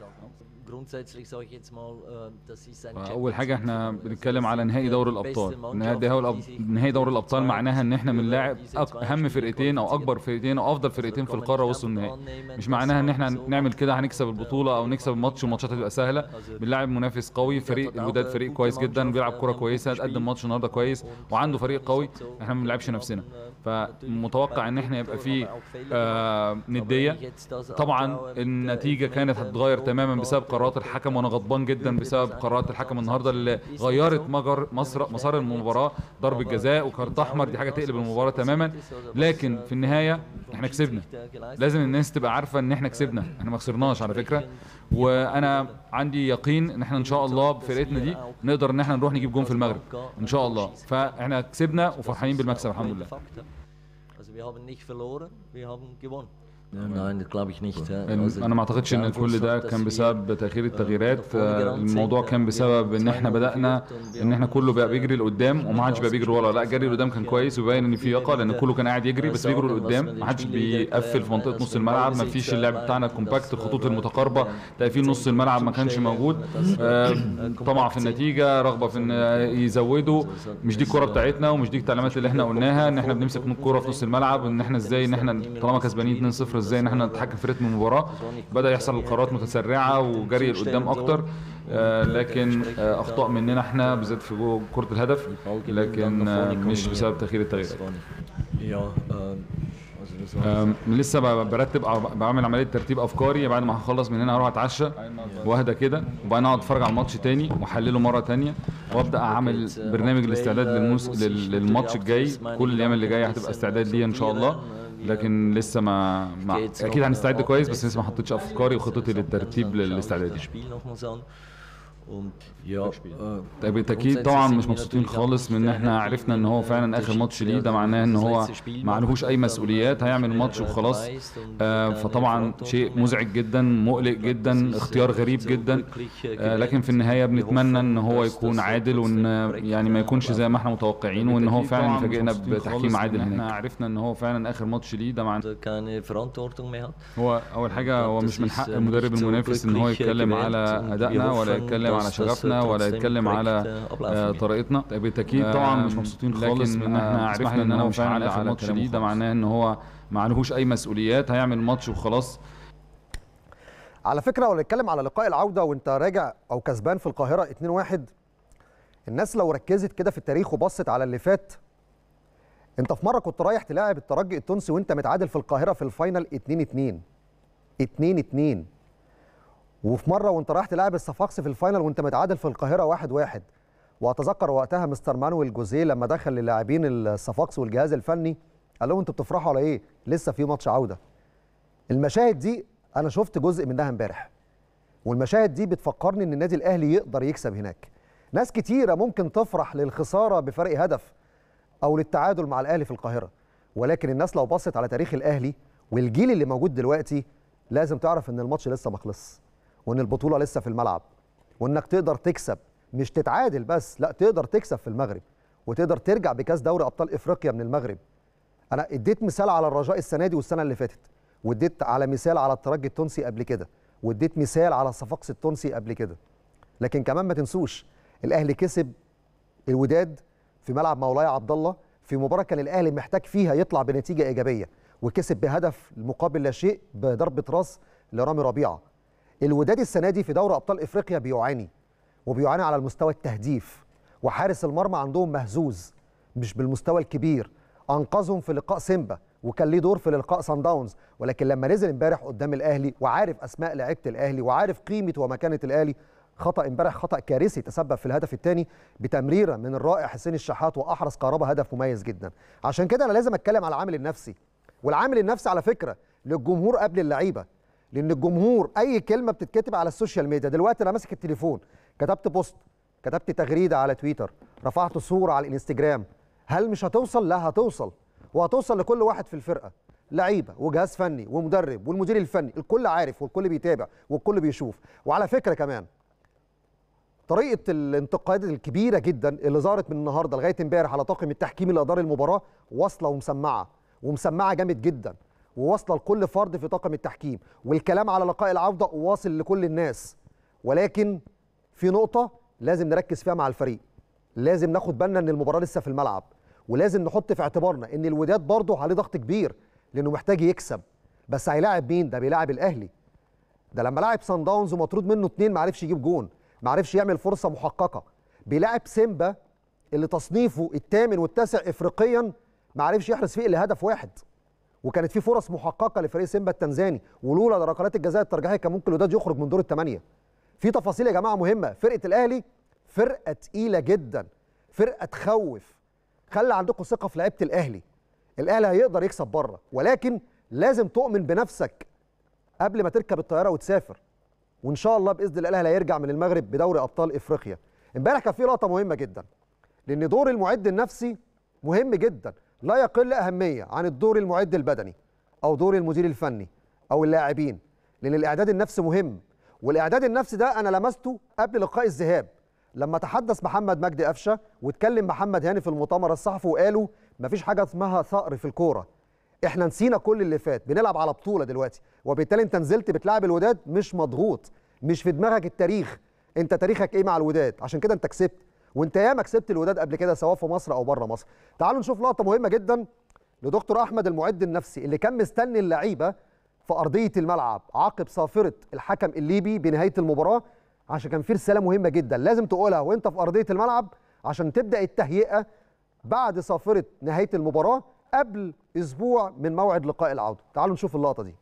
اول حاجه احنا بنتكلم على نهائي دوري الابطال نهائي دوري الابطال معناها ان احنا بنلاعب اهم فرقتين او اكبر فرقتين او افضل فرقتين في القاره وصلوا النهائي مش معناها ان احنا نعمل كده هنكسب البطوله او نكسب الماتش والماتشات هتبقى سهله بنلاعب منافس قوي فريق الوداد فريق كويس جدا بيلعب كره كويسه قدم ماتش النهارده كويس وعنده فريق قوي احنا ما بنلعبش نفسنا فمتوقع ان احنا يبقى في آه نديه طبعا النتيجه كانت هتتغير تماما بسبب قرارات الحكم وانا غضبان جدا بسبب قرارات الحكم النهارده اللي غيرت مجر مصر مسار المباراه ضربه جزاء وكارت احمر دي حاجه تقلب المباراه تماما لكن في النهايه احنا كسبنا لازم الناس تبقى عارفه ان احنا كسبنا احنا ما خسرناش على فكره وانا عندي يقين ان احنا ان شاء الله بفرقتنا دي نقدر ان احنا نروح نجيب جون في المغرب ان شاء الله فاحنا كسبنا وفرحانين بالمكسب الحمد لله انا ما اعتقدش ان كل ده كان بسبب تاخير التغييرات الموضوع كان بسبب ان احنا بدانا ان احنا كله بقى بيجري لقدام وما حدش بقى بيجري ورا لا جري لقدام كان كويس وباين ان في يقظه لان كله كان قاعد يجري بس بيجروا لقدام ما حدش بيقفل في منطقه نص الملعب ما فيش اللعب بتاعنا كومباكت الخطوط المتقاربه تقفيل نص الملعب ما كانش موجود طمع في النتيجه رغبه في ان يزودوا مش دي الكره بتاعتنا ومش دي التعليمات اللي احنا قلناها ان احنا بنمسك الكره في نص الملعب ان احنا ازاي ان احنا طالما كسبانين 2-0 ازاي ان احنا نتحكم في رتم المباراه بدا يحصل قرارات متسرعه وجري لقدام اكتر آه لكن آه اخطاء مننا احنا بالذات في كره الهدف لكن آه مش بسبب تاخير التغييرات لسه برتب بعمل عمليه ترتيب افكاري بعد ما هخلص من هنا هروح اتعشى واهدى كده وبعدين اقعد اتفرج على الماتش تاني واحلله مره تانيه وابدا اعمل برنامج الاستعداد للموس... للماتش الجاي كل الايام اللي جايه هتبقى استعداد ليا ان شاء الله لكن لسه ما, ما اكيد هنستعد كويس بس لسه ما حطيتش افكاري وخطتي للترتيب للاستعداد بالتاكيد طبعا مش مبسوطين خالص من ان احنا عرفنا ان هو فعلا اخر ماتش ليه ده معناه ان هو ما عليهوش اي مسؤوليات هيعمل ماتش وخلاص آه فطبعا شيء مزعج جدا مقلق جدا اختيار غريب جدا آه لكن في النهايه بنتمنى ان هو يكون عادل وان يعني ما يكونش زي ما احنا متوقعين وان هو فعلا يفاجئنا بتحكيم عادل احنا عرفنا ان هو فعلا اخر ماتش ليه ده معناه هو اول حاجه هو مش من حق المدرب المنافس ان هو يتكلم على ادائنا ولا يتكلم على شغفنا ولا يتكلم على طريقتنا بالتاكيد طبعا مش مبسوطين خالص من ان احنا عرفنا ان هو فعلا اخر ماتش ليه ده معناه ان هو ما عليهوش اي مسؤوليات هيعمل ماتش وخلاص على فكره لو نتكلم على لقاء العوده وانت راجع او كسبان في القاهره 2-1 الناس لو ركزت كده في التاريخ وبصت على اللي فات انت في مره كنت رايح تلاعب الترجي التونسي وانت متعادل في القاهره في الفاينل 2-2 2-2 وفي مره وانت رايح تلاعب الصفاقسي في الفاينل وانت متعادل في القاهره 1-1 واحد واحد. واتذكر وقتها مستر مانويل جوزيه لما دخل للاعبين الصفاقسي والجهاز الفني قال لهم انتوا بتفرحوا على ايه؟ لسه في ماتش عوده. المشاهد دي انا شفت جزء منها امبارح. والمشاهد دي بتفكرني ان النادي الاهلي يقدر يكسب هناك. ناس كتيره ممكن تفرح للخساره بفرق هدف او للتعادل مع الاهلي في القاهره. ولكن الناس لو بصت على تاريخ الاهلي والجيل اللي موجود دلوقتي لازم تعرف ان الماتش لسه ما خلصش. وان البطوله لسه في الملعب وانك تقدر تكسب مش تتعادل بس لا تقدر تكسب في المغرب وتقدر ترجع بكاس دوري ابطال افريقيا من المغرب انا اديت مثال على الرجاء السنه دي والسنه اللي فاتت واديت على مثال على الترجي التونسي قبل كده واديت مثال على الصفاقسي التونسي قبل كده لكن كمان ما تنسوش الاهلي كسب الوداد في ملعب مولاي عبد الله في مباراه كان الاهلي محتاج فيها يطلع بنتيجه ايجابيه وكسب بهدف مقابل لا شيء بضربه راس لرامي ربيعه الوداد السنه دي في دوري ابطال افريقيا بيعاني وبيعاني على المستوى التهديف وحارس المرمى عندهم مهزوز مش بالمستوى الكبير انقذهم في لقاء سيمبا وكان ليه دور في لقاء سان داونز ولكن لما نزل امبارح قدام الاهلي وعارف اسماء لعيبه الاهلي وعارف قيمه ومكانه الاهلي خطا امبارح خطا كارثي تسبب في الهدف الثاني بتمريره من الرائع حسين الشحات واحرز كهربا هدف مميز جدا عشان كده انا لازم اتكلم على العامل النفسي والعامل النفسي على فكره للجمهور قبل اللعيبه لان الجمهور اي كلمه بتتكتب على السوشيال ميديا دلوقتي انا ماسك التليفون كتبت بوست كتبت تغريده على تويتر رفعت صوره على الانستجرام هل مش هتوصل لا هتوصل وهتوصل لكل واحد في الفرقه لعيبه وجهاز فني ومدرب والمدير الفني الكل عارف والكل بيتابع والكل بيشوف وعلى فكره كمان طريقه الانتقادات الكبيره جدا اللي ظهرت من النهارده لغايه امبارح على طاقم التحكيم اللي ادار المباراه واصله ومسمعه ومسمعه جامد جدا وواصله لكل فرد في طاقم التحكيم والكلام على لقاء العوده واصل لكل الناس ولكن في نقطه لازم نركز فيها مع الفريق لازم ناخد بالنا ان المباراه لسه في الملعب ولازم نحط في اعتبارنا ان الوداد برضه عليه ضغط كبير لانه محتاج يكسب بس هيلاعب مين ده بيلاعب الاهلي ده لما لاعب سان داونز ومطرود منه اتنين ما عرفش يجيب جون ما عرفش يعمل فرصه محققه بيلاعب سيمبا اللي تصنيفه الثامن والتاسع افريقيا ما عرفش يحرز فيه الا هدف واحد وكانت في فرص محققه لفريق سيمبا التنزاني ولولا ركلات الجزاء الترجيحيه كان ممكن الوداد يخرج من دور الثمانيه في تفاصيل يا جماعه مهمه فرقه الاهلي فرقه تقيله جدا فرقه تخوف خلي عندكم ثقه في لعيبه الاهلي الاهلي هيقدر يكسب بره ولكن لازم تؤمن بنفسك قبل ما تركب الطياره وتسافر وان شاء الله باذن الله الاهلي هيرجع من المغرب بدوري ابطال افريقيا امبارح كان في لقطه مهمه جدا لان دور المعد النفسي مهم جدا لا يقل اهميه عن الدور المعد البدني او دور المدير الفني او اللاعبين لان الاعداد النفسي مهم والاعداد النفسي ده انا لمسته قبل لقاء الذهاب لما تحدث محمد مجدي قفشه واتكلم محمد هاني في المؤتمر الصحفي وقالوا مفيش حاجه اسمها ثأر في الكوره احنا نسينا كل اللي فات بنلعب على بطوله دلوقتي وبالتالي انت نزلت بتلعب الوداد مش مضغوط مش في دماغك التاريخ انت تاريخك ايه مع الوداد عشان كده انت كسبت وانت ياما كسبت الوداد قبل كده سواء في مصر او بره مصر تعالوا نشوف لقطه مهمه جدا لدكتور احمد المعد النفسي اللي كان مستني اللعيبه في ارضيه الملعب عقب صافره الحكم الليبي بنهايه المباراه عشان كان في رساله مهمه جدا لازم تقولها وانت في ارضيه الملعب عشان تبدا التهيئه بعد صافره نهايه المباراه قبل اسبوع من موعد لقاء العوده تعالوا نشوف اللقطه دي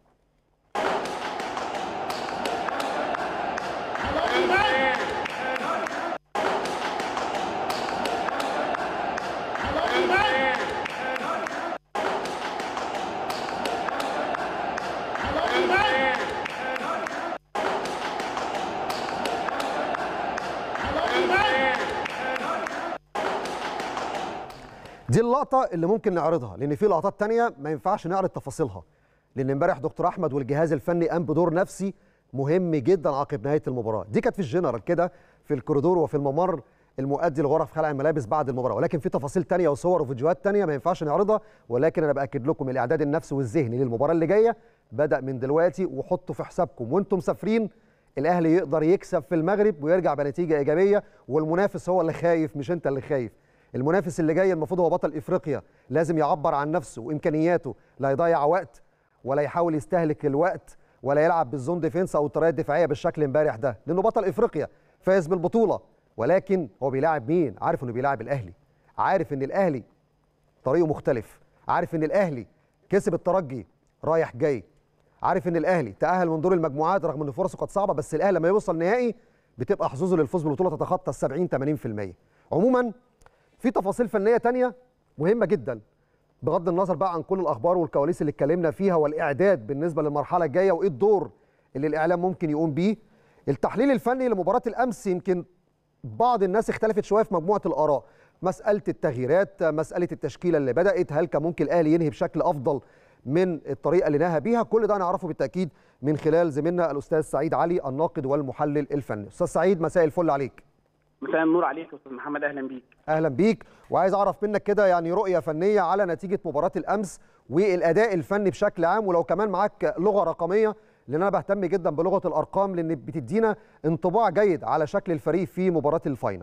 دي اللقطة اللي ممكن نعرضها لأن في لقطات تانية ما ينفعش نعرض تفاصيلها لأن امبارح دكتور أحمد والجهاز الفني قام بدور نفسي مهم جدا عقب نهاية المباراة دي كانت في الجنرال كده في الكوريدور وفي الممر المؤدي لغرف خلع الملابس بعد المباراة ولكن في تفاصيل تانية وصور وفيديوهات تانية ما ينفعش نعرضها ولكن أنا بأكد لكم الإعداد النفسي والذهني للمباراة اللي جاية بدأ من دلوقتي وحطوا في حسابكم وأنتم مسافرين الأهلي يقدر يكسب في المغرب ويرجع بنتيجة إيجابية والمنافس هو اللي خايف مش أنت اللي خايف المنافس اللي جاي المفروض هو بطل افريقيا لازم يعبر عن نفسه وامكانياته لا يضيع وقت ولا يحاول يستهلك الوقت ولا يلعب بالزون ديفنس او الطريقه الدفاعيه بالشكل امبارح ده لانه بطل افريقيا فاز بالبطوله ولكن هو بيلاعب مين عارف انه بيلاعب الاهلي عارف ان الاهلي طريقه مختلف عارف ان الاهلي كسب الترجي رايح جاي عارف ان الاهلي تاهل من دور المجموعات رغم ان فرصه كانت صعبه بس الاهلي لما يوصل نهائي بتبقى حظوظه للفوز بالبطوله تتخطى ال 70 80% عموما في تفاصيل فنيه تانية مهمه جدا بغض النظر بقى عن كل الاخبار والكواليس اللي اتكلمنا فيها والاعداد بالنسبه للمرحله الجايه وايه الدور اللي الاعلام ممكن يقوم بيه التحليل الفني لمباراه الامس يمكن بعض الناس اختلفت شويه في مجموعه الاراء مساله التغييرات مساله التشكيله اللي بدات هل كان ممكن الاهلي ينهي بشكل افضل من الطريقه اللي نهى بيها كل ده نعرفه بالتاكيد من خلال زميلنا الاستاذ سعيد علي الناقد والمحلل الفني استاذ سعيد مساء الفل عليك مساء النور عليك يا استاذ محمد اهلا بيك اهلا بيك وعايز اعرف منك كده يعني رؤيه فنيه على نتيجه مباراه الامس والاداء الفني بشكل عام ولو كمان معاك لغه رقميه لان انا بهتم جدا بلغه الارقام لان بتدينا انطباع جيد على شكل الفريق في مباراه الفاينل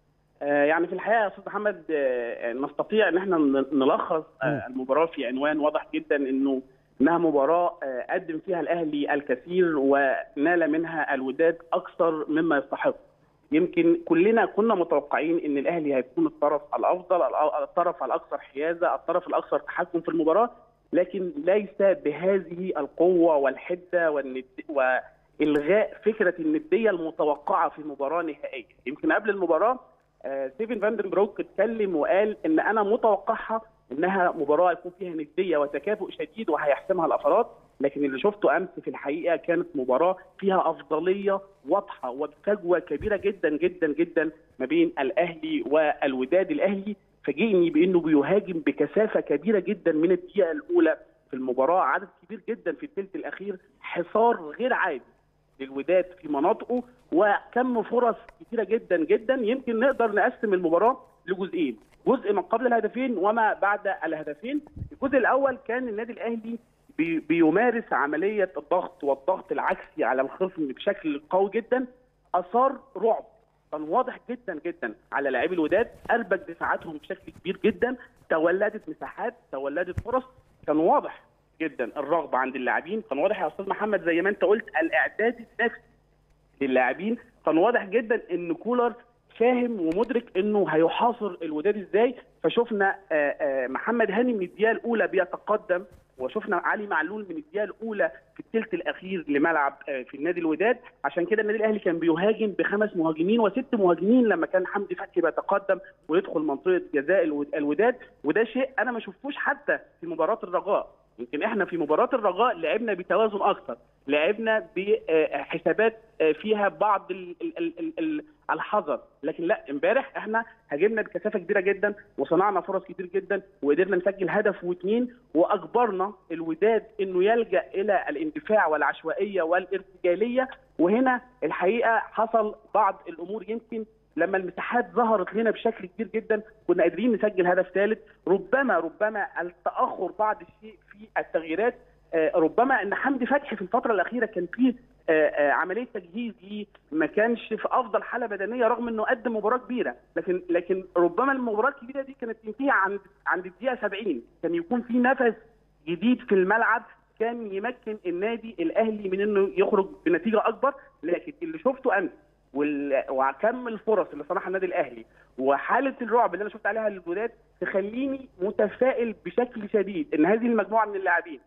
آه يعني في الحقيقه يا استاذ محمد آه نستطيع ان احنا نلخص آه المباراه في عنوان واضح جدا انه انها مباراه قدم فيها الاهلي الكثير ونال منها الوداد اكثر مما يستحق يمكن كلنا كنا متوقعين ان الاهلي هيكون الطرف الافضل الطرف الاكثر حيازه الطرف الاكثر تحكم في المباراه لكن ليس بهذه القوه والحده والند... والغاء فكره النديه المتوقعه في مباراه نهائيه يمكن قبل المباراه آه ستيفن فاندن بروك اتكلم وقال ان انا متوقعها انها مباراه يكون فيها نديه وتكافؤ شديد وهيحسمها الافراد لكن اللي شفته امس في الحقيقه كانت مباراه فيها افضليه واضحه وفجوه كبيره جدا جدا جدا ما بين الاهلي والوداد الاهلي فاجئني بانه بيهاجم بكثافه كبيره جدا من الدقيقه الاولى في المباراه عدد كبير جدا في الثلث الاخير حصار غير عادي للوداد في مناطقه وكم فرص كثيره جدا جدا يمكن نقدر نقسم المباراه لجزئين جزء من قبل الهدفين وما بعد الهدفين الجزء الاول كان النادي الاهلي بي بيمارس عمليه الضغط والضغط العكسي على الخصم بشكل قوي جدا اثار رعب كان واضح جدا جدا على لاعبي الوداد اربك دفاعاتهم بشكل كبير جدا تولدت مساحات تولدت فرص كان واضح جدا الرغبه عند اللاعبين كان واضح يا استاذ محمد زي ما انت قلت الاعداد النفسي للاعبين كان واضح جدا ان كولر فاهم ومدرك انه هيحاصر الوداد ازاي فشفنا محمد هاني من الدقيقه الاولى بيتقدم وشفنا علي معلول من الدقيقه الاولى في الثلث الاخير لملعب في النادي الوداد عشان كده النادي الاهلي كان بيهاجم بخمس مهاجمين وست مهاجمين لما كان حمدي فتحي بيتقدم ويدخل منطقه جزاء الوداد وده شيء انا ما شفتوش حتى في مباراه الرجاء يمكن احنا في مباراه الرجاء لعبنا بتوازن اكثر لعبنا بحسابات فيها بعض الحذر لكن لا امبارح احنا هاجمنا بكثافه كبيره جدا وصنعنا فرص كتير جدا وقدرنا نسجل هدف واثنين واجبرنا الوداد انه يلجا الى الاندفاع والعشوائيه والارتجاليه وهنا الحقيقه حصل بعض الامور يمكن لما المساحات ظهرت لنا بشكل كبير جدا كنا قادرين نسجل هدف ثالث ربما ربما التاخر بعض الشيء في التغييرات ربما ان حمدي فتحي في الفتره الاخيره كان فيه عمليه تجهيز ليه ما كانش في افضل حاله بدنيه رغم انه قدم مباراه كبيره لكن لكن ربما المباراه الكبيره دي كانت تنتهي عند عند الدقيقه 70 كان يكون في نفس جديد في الملعب كان يمكن النادي الاهلي من انه يخرج بنتيجه اكبر لكن اللي شفته امس وكم الفرص اللي صنعها النادي الاهلي وحاله الرعب اللي انا شفت عليها للوداد تخليني متفائل بشكل شديد ان هذه المجموعه من اللاعبين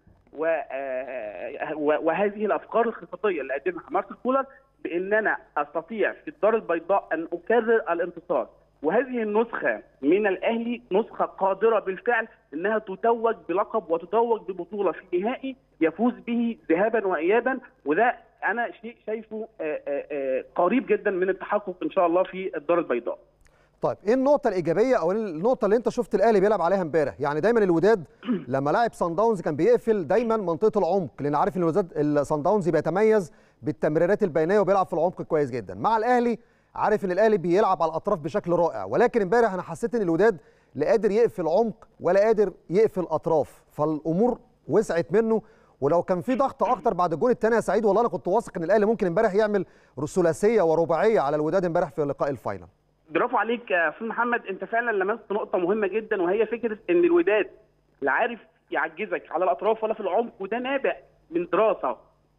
وهذه الافكار الخططيه اللي قدمها مارسيل كولر بان انا استطيع في الدار البيضاء ان اكرر الانتصار وهذه النسخه من الاهلي نسخه قادره بالفعل انها تتوج بلقب وتتوج ببطوله في نهائي يفوز به ذهابا وايابا وده انا شيء شايفه قريب جدا من التحقق ان شاء الله في الدار البيضاء. طيب ايه النقطة الإيجابية أو النقطة اللي أنت شفت الأهلي بيلعب عليها امبارح؟ يعني دايما الوداد لما لعب سان داونز كان بيقفل دايما منطقة العمق لأن عارف إن الوداد السان داونز بيتميز بالتمريرات البينية وبيلعب في العمق كويس جدا، مع الأهلي عارف إن الأهلي بيلعب على الأطراف بشكل رائع، ولكن امبارح أنا حسيت إن الوداد لا قادر يقفل عمق ولا قادر يقفل أطراف، فالأمور وسعت منه ولو كان في ضغط اكتر بعد الجول الثاني يا سعيد والله انا كنت واثق ان الاهلي ممكن امبارح يعمل ثلاثيه ورباعيه على الوداد امبارح في لقاء الفاينل برافو عليك يا استاذ محمد انت فعلا لمست نقطه مهمه جدا وهي فكره ان الوداد لا عارف يعجزك على الاطراف ولا في العمق وده نابع من دراسه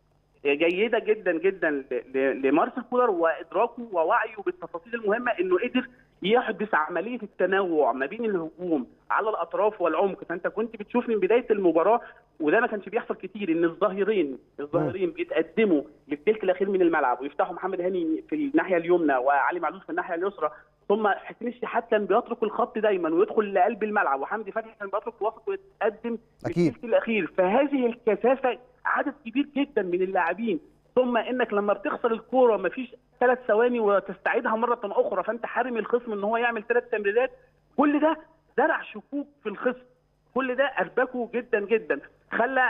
جيده جدا جدا لمارسيل كولر وادراكه ووعيه بالتفاصيل المهمه انه قدر يحدث عمليه التنوع ما بين الهجوم على الاطراف والعمق فانت كنت بتشوف من بدايه المباراه وده ما كانش بيحصل كتير ان الظاهرين الظاهرين بيتقدموا للثلث الاخير من الملعب ويفتحوا محمد هاني في الناحيه اليمنى وعلي معلول في الناحيه اليسرى ثم حسين الشحات كان بيترك الخط دايما ويدخل لقلب الملعب وحمدي فتحي كان بيترك الوسط ويتقدم للثلث الاخير فهذه الكثافه عدد كبير جدا من اللاعبين ثم انك لما بتخسر الكوره ما فيش ثلاث ثواني وتستعيدها مره اخرى فانت حارم الخصم ان هو يعمل ثلاث تمريرات كل ده زرع شكوك في الخصم كل ده اربكه جدا جدا خلى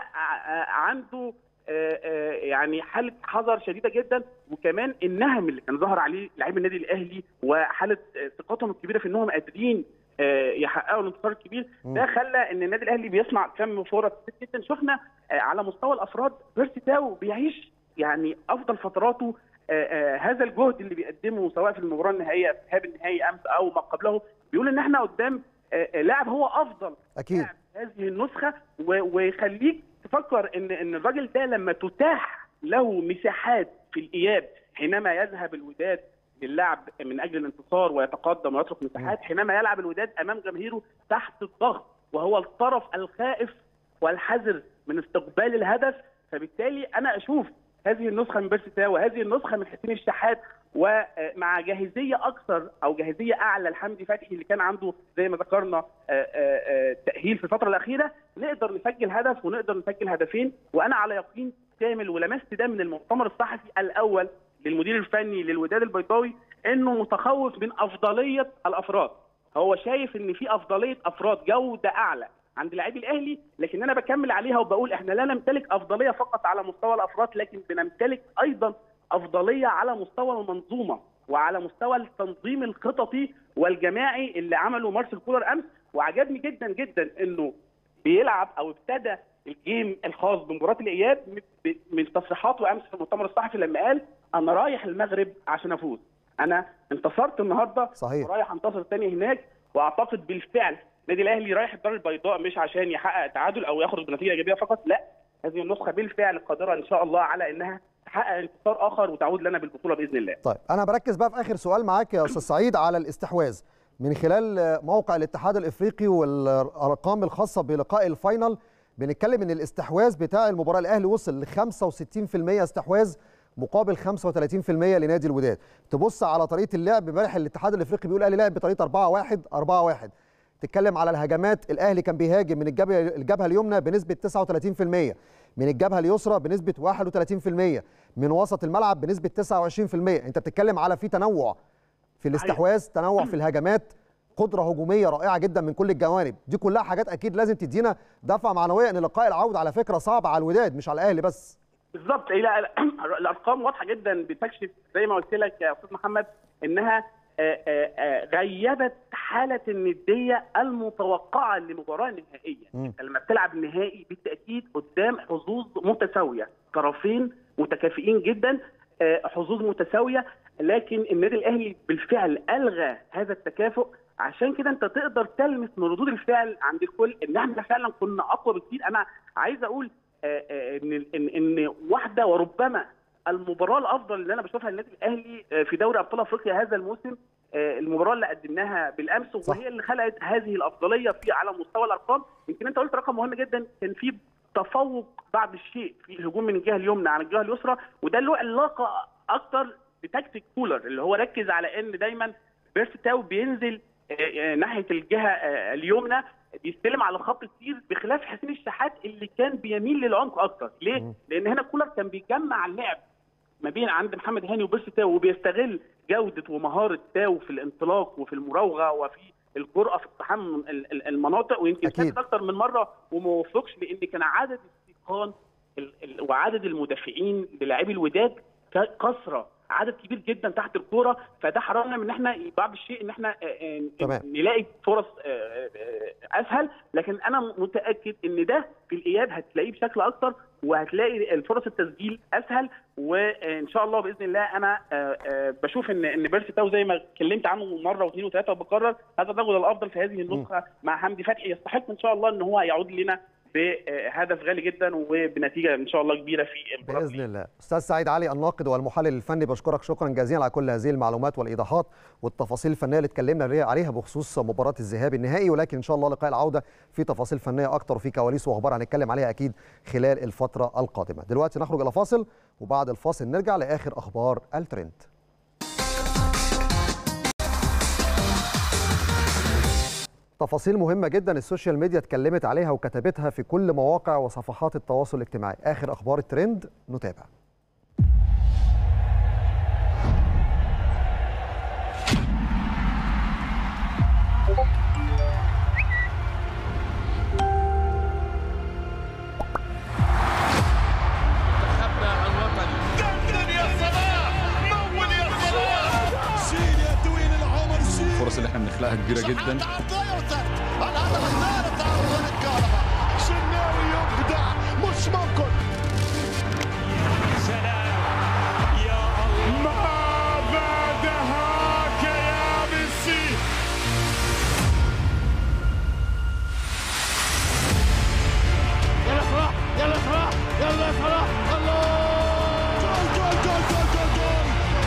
عنده يعني حاله حذر شديده جدا وكمان النهم اللي كان ظهر عليه لاعبي النادي الاهلي وحاله ثقتهم الكبيره في انهم قادرين يحققوا الانتصار الكبير ده خلى ان النادي الاهلي بيصنع كم فرص جدا شفنا على مستوى الافراد بيرسي تاو بيعيش يعني افضل فتراته هذا الجهد اللي بيقدمه سواء في المباراه النهائيه في ذهاب النهائي امس او ما قبله بيقول ان احنا قدام لاعب هو افضل اكيد هذه النسخه ويخليك تفكر ان ان الراجل ده لما تتاح له مساحات في الاياب حينما يذهب الوداد للعب من اجل الانتصار ويتقدم ويترك مساحات حينما يلعب الوداد امام جماهيره تحت الضغط وهو الطرف الخائف والحذر من استقبال الهدف فبالتالي انا اشوف هذه النسخه من بيرسي تاو وهذه النسخه من حسين الشحات ومع جاهزيه اكثر او جاهزيه اعلى لحمدي فتحي اللي كان عنده زي ما ذكرنا تاهيل في الفتره الاخيره نقدر نسجل هدف ونقدر نسجل هدفين وانا على يقين كامل ولمست ده من المؤتمر الصحفي الاول للمدير الفني للوداد البيضاوي انه متخوف من افضليه الافراد هو شايف ان في افضليه افراد جوده اعلى عند لاعبي الاهلي لكن انا بكمل عليها وبقول احنا لا نمتلك افضليه فقط على مستوى الافراد لكن بنمتلك ايضا افضليه على مستوى المنظومه وعلى مستوى التنظيم الخططي والجماعي اللي عمله مارسيل كولر امس وعجبني جدا جدا انه بيلعب او ابتدى الجيم الخاص بمباراه الاياب من تصريحاته امس في المؤتمر الصحفي لما قال انا رايح المغرب عشان افوز انا انتصرت النهارده صحيح ورايح انتصر تاني هناك واعتقد بالفعل النادي الاهلي رايح الدار البيضاء مش عشان يحقق تعادل او يخرج بنتيجه ايجابيه فقط لا هذه النسخه بالفعل قادره ان شاء الله على انها تحقق انتصار اخر وتعود لنا بالبطوله باذن الله. طيب انا بركز بقى في اخر سؤال معاك يا استاذ سعيد على الاستحواذ من خلال موقع الاتحاد الافريقي والارقام الخاصه بلقاء الفاينل بنتكلم ان الاستحواذ بتاع المباراه الاهلي وصل ل 65% استحواذ مقابل 35% لنادي الوداد تبص على طريقه اللعب امبارح الاتحاد الافريقي بيقول الاهلي لعب بطريقه 4 1 4 1 تتكلم على الهجمات الاهلي كان بيهاجم من الجبهه الجبهه اليمنى بنسبه 39% من الجبهه اليسرى بنسبه 31% من وسط الملعب بنسبه 29% انت بتتكلم على في تنوع في الاستحواذ تنوع في الهجمات قدره هجوميه رائعه جدا من كل الجوانب دي كلها حاجات اكيد لازم تدينا دفعه معنويه ان لقاء العوده على فكره صعب على الوداد مش على الاهلي بس بالظبط هي الارقام واضحه جدا بتكشف زي ما قلت لك يا استاذ محمد انها غيبت حاله النديه المتوقعه لمباراه نهائيه لما بتلعب نهائي بالتاكيد قدام حظوظ متساويه طرفين متكافئين جدا حظوظ متساويه لكن النادي الاهلي بالفعل الغى هذا التكافؤ عشان كده انت تقدر تلمس من ردود الفعل عند الكل ان احنا فعلا كنا اقوى بكتير انا عايز اقول ان ان ان واحده وربما المباراه الافضل اللي انا بشوفها للنادي الاهلي في دوري ابطال افريقيا هذا الموسم المباراه اللي قدمناها بالامس صح. وهي اللي خلقت هذه الافضليه في على مستوى الارقام يمكن انت قلت رقم مهم جدا كان في تفوق بعض الشيء في الهجوم من الجهه اليمنى عن الجهه اليسرى وده له علاقه اكتر بتكتيك كولر اللي هو ركز على ان دايما بيرس تاو بينزل ناحيه الجهه اليمنى بيستلم على الخط كتير بخلاف حسين الشحات اللي كان بيميل للعمق اكتر ليه؟ لان هنا كولر كان بيجمع اللعب ما بين عند محمد هاني وبيرس تاو وبيستغل جوده ومهاره تاو في الانطلاق وفي المراوغه وفي الجرأه في اقتحام المناطق ويمكن كانت اكتر من مره وما وفقش لان كان عدد السيقان وعدد المدافعين للاعبي الوداد كثره عدد كبير جدا تحت الكوره فده حرمنا من ان احنا بعض الشيء ان احنا تمام. نلاقي فرص اسهل لكن انا متاكد ان ده في الاياب هتلاقيه بشكل اكتر وهتلاقي الفرص التسجيل اسهل وان شاء الله باذن الله انا بشوف ان ان بيرسي تاو زي ما اتكلمت عنه مره واثنين وثلاثه وبكرر هذا الرجل الافضل في هذه النسخه مع حمدي فتحي يستحق ان شاء الله ان هو يعود لنا بهدف غالي جدا وبنتيجه ان شاء الله كبيره في باذن الله استاذ سعيد علي الناقد والمحلل الفني بشكرك شكرا جزيلا على كل هذه المعلومات والايضاحات والتفاصيل الفنيه اللي اتكلمنا عليها بخصوص مباراه الذهاب النهائي ولكن ان شاء الله لقاء العوده في تفاصيل فنيه اكتر وفي كواليس واخبار هنتكلم عليها اكيد خلال الفتره القادمه دلوقتي نخرج الى فاصل وبعد الفاصل نرجع لاخر اخبار الترند تفاصيل مهمة جدا السوشيال ميديا اتكلمت عليها وكتبتها في كل مواقع وصفحات التواصل الاجتماعي آخر أخبار الترند نتابع الفرص اللي احنا بنخلقها كبيره جدا الهدف الثالث شناوي يبدع مش ممكن سلام يا الله ماذا دهاك يا ميسي يلا صلاح يلا صلاح يلا صلاح الله جول جول جول جول جول جول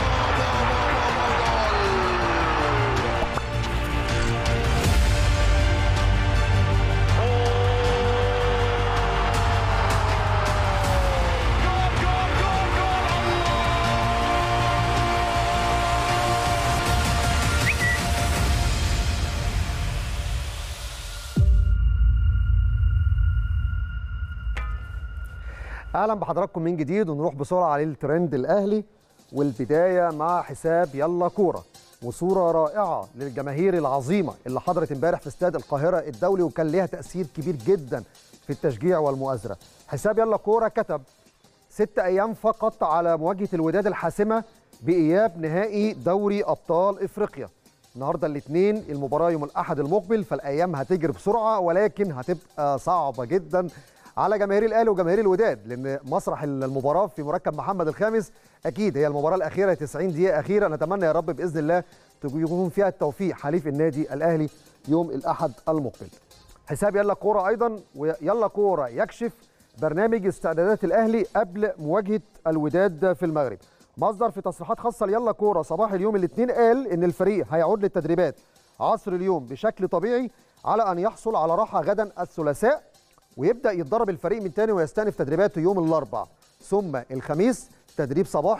اهلا بحضراتكم من جديد ونروح بسرعه للترند الاهلي والبدايه مع حساب يلا كوره وصوره رائعه للجماهير العظيمه اللي حضرت امبارح في استاد القاهره الدولي وكان ليها تاثير كبير جدا في التشجيع والمؤازره حساب يلا كوره كتب ست ايام فقط على مواجهه الوداد الحاسمه باياب نهائي دوري ابطال افريقيا النهارده الاثنين المباراه يوم الاحد المقبل فالايام هتجري بسرعه ولكن هتبقى صعبه جدا على جماهير الاهلي وجماهير الوداد لان مسرح المباراه في مركب محمد الخامس اكيد هي المباراه الاخيره 90 دقيقه اخيره نتمنى يا رب باذن الله يكون فيها التوفيق حليف النادي الاهلي يوم الاحد المقبل حساب يلا كوره ايضا ويلا كوره يكشف برنامج استعدادات الاهلي قبل مواجهه الوداد في المغرب مصدر في تصريحات خاصه ليلا كوره صباح اليوم الاثنين قال ان الفريق هيعود للتدريبات عصر اليوم بشكل طبيعي على ان يحصل على راحه غدا الثلاثاء ويبدا يتدرب الفريق من تاني ويستأنف تدريباته يوم الاربعاء ثم الخميس تدريب صباحي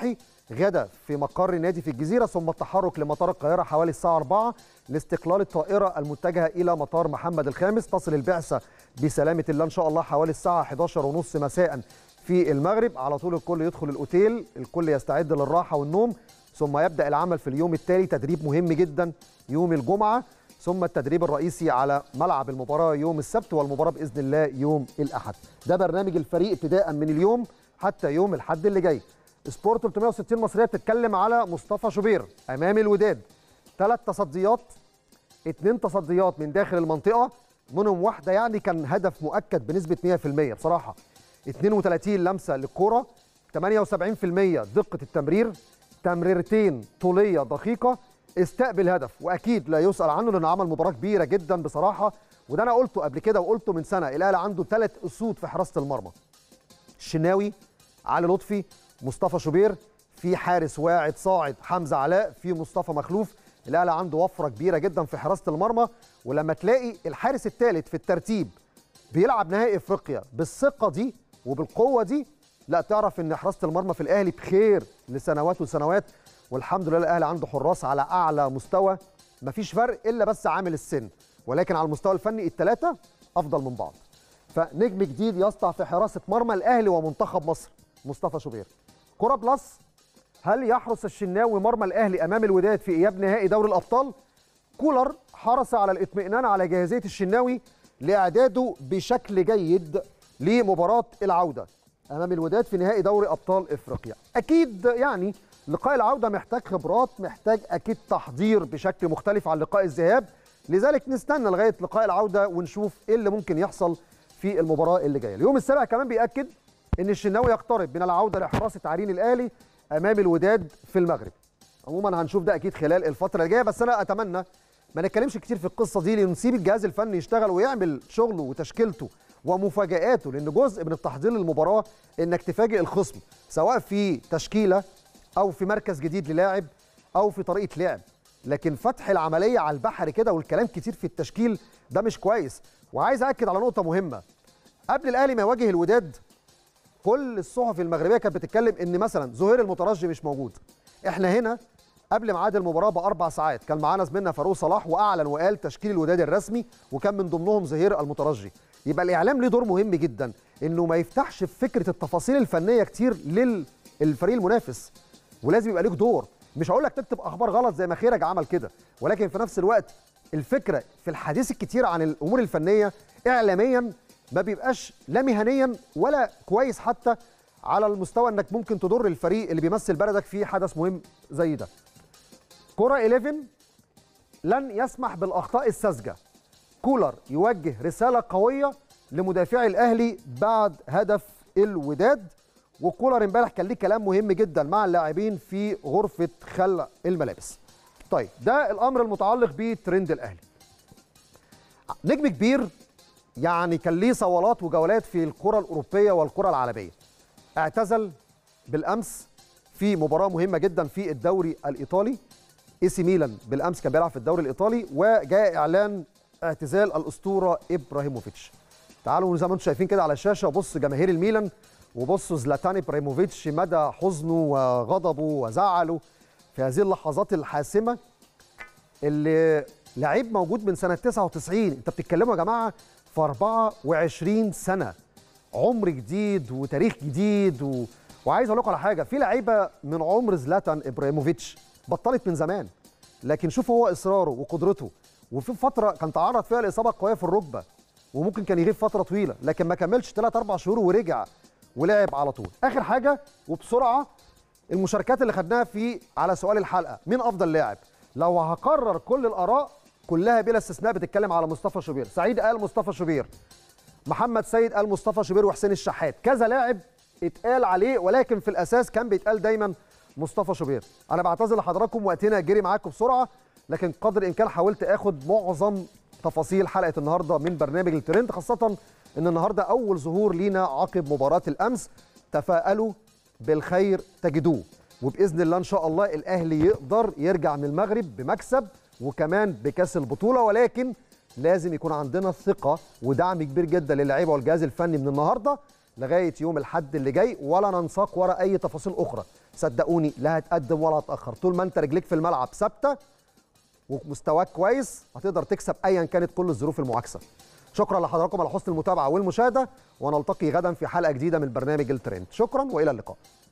غدا في مقر النادي في الجزيره ثم التحرك لمطار القاهره حوالي الساعه 4 لاستقلال الطائره المتجهه الى مطار محمد الخامس تصل البعثه بسلامه الله ان شاء الله حوالي الساعه 11:30 مساء في المغرب على طول الكل يدخل الاوتيل الكل يستعد للراحه والنوم ثم يبدا العمل في اليوم التالي تدريب مهم جدا يوم الجمعه ثم التدريب الرئيسي على ملعب المباراه يوم السبت والمباراه باذن الله يوم الاحد ده برنامج الفريق ابتداء من اليوم حتى يوم الاحد اللي جاي سبورت 360 مصريه بتتكلم على مصطفى شوبير امام الوداد ثلاث تصديات اثنين تصديات من داخل المنطقه منهم واحده يعني كان هدف مؤكد بنسبه 100% بصراحه 32 لمسه للكوره 78% دقه التمرير تمريرتين طوليه دقيقه استقبل هدف واكيد لا يسال عنه لانه عمل مباراه كبيره جدا بصراحه وده انا قلته قبل كده وقلته من سنه الاهلي عنده ثلاث اسود في حراسه المرمى الشناوي علي لطفي مصطفى شوبير في حارس واعد صاعد حمزه علاء في مصطفى مخلوف الاهلي عنده وفره كبيره جدا في حراسه المرمى ولما تلاقي الحارس الثالث في الترتيب بيلعب نهائي افريقيا بالثقه دي وبالقوه دي لا تعرف ان حراسه المرمى في الاهلي بخير لسنوات وسنوات والحمد لله الاهلي عنده حراس على اعلى مستوى مفيش فرق الا بس عامل السن ولكن على المستوى الفني الثلاثه افضل من بعض فنجم جديد يسطع في حراسه مرمى الاهلي ومنتخب مصر مصطفى شوبير كره بلس هل يحرس الشناوي مرمى الاهلي امام الوداد في اياب نهائي دوري الابطال كولر حرص على الاطمئنان على جاهزيه الشناوي لاعداده بشكل جيد لمباراه العوده امام الوداد في نهائي دوري ابطال افريقيا اكيد يعني لقاء العوده محتاج خبرات محتاج اكيد تحضير بشكل مختلف عن لقاء الذهاب لذلك نستنى لغايه لقاء العوده ونشوف ايه اللي ممكن يحصل في المباراه اللي جايه اليوم السابع كمان بياكد ان الشناوي يقترب من العوده لحراسه عرين الاهلي امام الوداد في المغرب عموما هنشوف ده اكيد خلال الفتره الجايه بس انا اتمنى ما نتكلمش كتير في القصه دي لنسيب الجهاز الفني يشتغل ويعمل شغله وتشكيلته ومفاجآته لان جزء من التحضير للمباراه انك تفاجئ الخصم سواء في تشكيله او في مركز جديد للاعب او في طريقه لعب لكن فتح العمليه على البحر كده والكلام كتير في التشكيل ده مش كويس وعايز اكد على نقطه مهمه قبل الاهلي ما يواجه الوداد كل الصحف المغربيه كانت بتتكلم ان مثلا زهير المترجي مش موجود احنا هنا قبل ميعاد المباراه باربع ساعات كان معانا زميلنا فاروق صلاح واعلن وقال تشكيل الوداد الرسمي وكان من ضمنهم زهير المترجي يبقى الاعلام ليه دور مهم جدا انه ما يفتحش في فكره التفاصيل الفنيه كتير للفريق المنافس ولازم يبقى ليك دور مش هقول لك تكتب اخبار غلط زي ما خيرج عمل كده ولكن في نفس الوقت الفكره في الحديث الكتير عن الامور الفنيه اعلاميا ما بيبقاش لا مهنيا ولا كويس حتى على المستوى انك ممكن تضر الفريق اللي بيمثل بلدك في حدث مهم زي ده كرة 11 لن يسمح بالاخطاء الساذجه كولر يوجه رساله قويه لمدافعي الاهلي بعد هدف الوداد وكولر امبارح كان ليه كلام مهم جدا مع اللاعبين في غرفه خلع الملابس طيب ده الامر المتعلق بترند الاهلي نجم كبير يعني كان ليه صولات وجولات في الكره الاوروبيه والكره العالميه اعتزل بالامس في مباراه مهمه جدا في الدوري الايطالي اي سي ميلان بالامس كان بيلعب في الدوري الايطالي وجاء اعلان اعتزال الاسطوره ابراهيموفيتش تعالوا زي ما انتم شايفين كده على الشاشه بص جماهير الميلان وبصوا زلاتان ابراهيموفيتش مدى حزنه وغضبه وزعله في هذه اللحظات الحاسمه اللي لعيب موجود من سنه 99 انت بتتكلموا يا جماعه في 24 سنه عمر جديد وتاريخ جديد و... وعايز اقول لكم على حاجه في لعيبه من عمر زلاتان ابراهيموفيتش بطلت من زمان لكن شوفوا هو اصراره وقدرته وفي فتره كان تعرض فيها لاصابه قويه في الركبه وممكن كان يغيب فتره طويله لكن ما كملش 3 4 شهور ورجع ولعب على طول اخر حاجه وبسرعه المشاركات اللي خدناها في على سؤال الحلقه مين افضل لاعب لو هكرر كل الاراء كلها بلا استثناء بتتكلم على مصطفى شوبير سعيد قال مصطفى شوبير محمد سيد قال مصطفى شوبير وحسين الشحات كذا لاعب اتقال عليه ولكن في الاساس كان بيتقال دايما مصطفى شوبير انا بعتذر لحضراتكم وقتنا جري معاكم بسرعه لكن قدر الامكان حاولت اخد معظم تفاصيل حلقه النهارده من برنامج الترند خاصه ان النهارده اول ظهور لينا عقب مباراه الامس تفائلوا بالخير تجدوه وباذن الله ان شاء الله الاهلي يقدر يرجع من المغرب بمكسب وكمان بكاس البطوله ولكن لازم يكون عندنا ثقه ودعم كبير جدا للعيبه والجهاز الفني من النهارده لغايه يوم الاحد اللي جاي ولا ننساق وراء اي تفاصيل اخرى صدقوني لا هتقدم ولا هتاخر طول ما انت رجليك في الملعب ثابته ومستواك كويس هتقدر تكسب ايا كانت كل الظروف المعاكسه شكرا لحضراتكم على حسن المتابعه والمشاهده ونلتقي غدا في حلقه جديده من برنامج الترند شكرا والى اللقاء